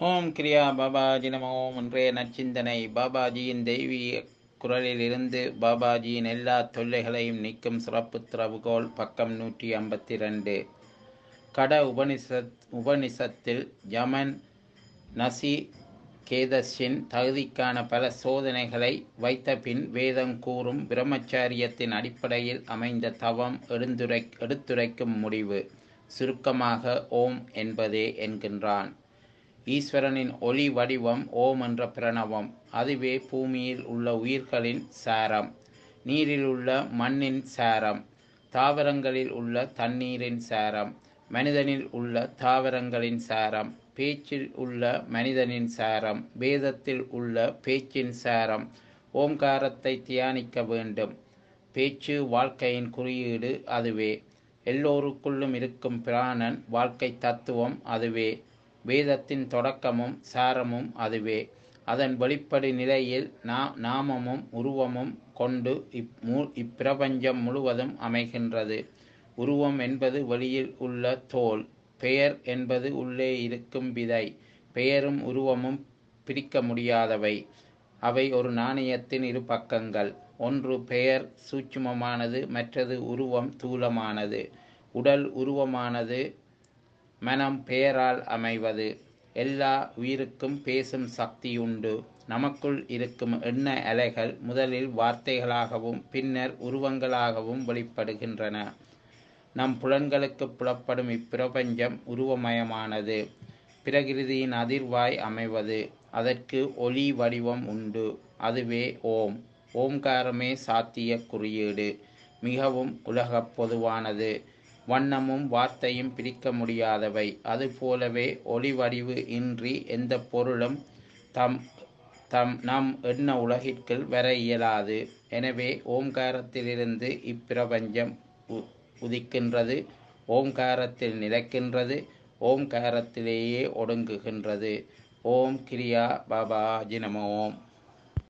ஓம் கிரியா பாபாஜி நம ஓம் இன்றைய நற்சிந்தனை பாபாஜியின் தெய்வீக குரலிலிருந்து பாபாஜியின் எல்லா தொல்லைகளையும் நீக்கும் சிறப்பு திறவுகோல் பக்கம் நூற்றி ஐம்பத்தி ரெண்டு கட உபனிஷத் உபனிஷத்தில் யமன் நசி கேதஸின் தகுதிக்கான பல சோதனைகளை வைத்த பின் வேதம் கூறும் பிரம்மச்சாரியத்தின் அடிப்படையில் அமைந்த தவம் எடுந்துரை எடுத்துரைக்கும் முடிவு சுருக்கமாக ஓம் என்பதே என்கின்றான் ஈஸ்வரனின் ஒளி வடிவம் ஓம் என்ற பிரணவம் அதுவே பூமியில் உள்ள உயிர்களின் சாரம் நீரில் உள்ள மண்ணின் சாரம் தாவரங்களில் உள்ள தண்ணீரின் சாரம் மனிதனில் உள்ள தாவரங்களின் சாரம் பேச்சில் உள்ள மனிதனின் சாரம் வேதத்தில் உள்ள பேச்சின் சாரம் ஓம்காரத்தை தியானிக்க வேண்டும் பேச்சு வாழ்க்கையின் குறியீடு அதுவே எல்லோருக்குள்ளும் இருக்கும் பிராணன் வாழ்க்கை தத்துவம் அதுவே வேதத்தின் தொடக்கமும் சாரமும் அதுவே அதன் வெளிப்படு நிலையில் நா நாமமும் உருவமும் கொண்டு இப் மூ இப்பிரபஞ்சம் முழுவதும் அமைகின்றது உருவம் என்பது வெளியில் உள்ள தோல் பெயர் என்பது உள்ளே இருக்கும் விதை பெயரும் உருவமும் பிரிக்க முடியாதவை அவை ஒரு நாணயத்தின் இரு பக்கங்கள் ஒன்று பெயர் சூட்சுமமானது மற்றது உருவம் தூலமானது உடல் உருவமானது மனம் பெயரால் அமைவது எல்லா உயிருக்கும் பேசும் சக்தி உண்டு நமக்குள் இருக்கும் எண்ண அலைகள் முதலில் வார்த்தைகளாகவும் பின்னர் உருவங்களாகவும் வெளிப்படுகின்றன நம் புலன்களுக்கு புலப்படும் இப்பிரபஞ்சம் உருவமயமானது பிரகிருதியின் அதிர்வாய் அமைவது அதற்கு ஒளி வடிவம் உண்டு அதுவே ஓம் ஓம்காரமே சாத்திய குறியீடு மிகவும் உலகப் பொதுவானது வண்ணமும் வார்த்தையும் பிரிக்க முடியாதவை அதுபோலவே ஒளி வடிவு இன்றி எந்த பொருளும் தம் தம் நம் எண்ண உலகிற்குள் வர இயலாது எனவே ஓம்காரத்திலிருந்து இப்பிரபஞ்சம் உதிக்கின்றது ஓம்காரத்தில் நிலைக்கின்றது ஓம்காரத்திலேயே ஒடுங்குகின்றது ஓம் கிரியா பாபா ஜினம ஓம்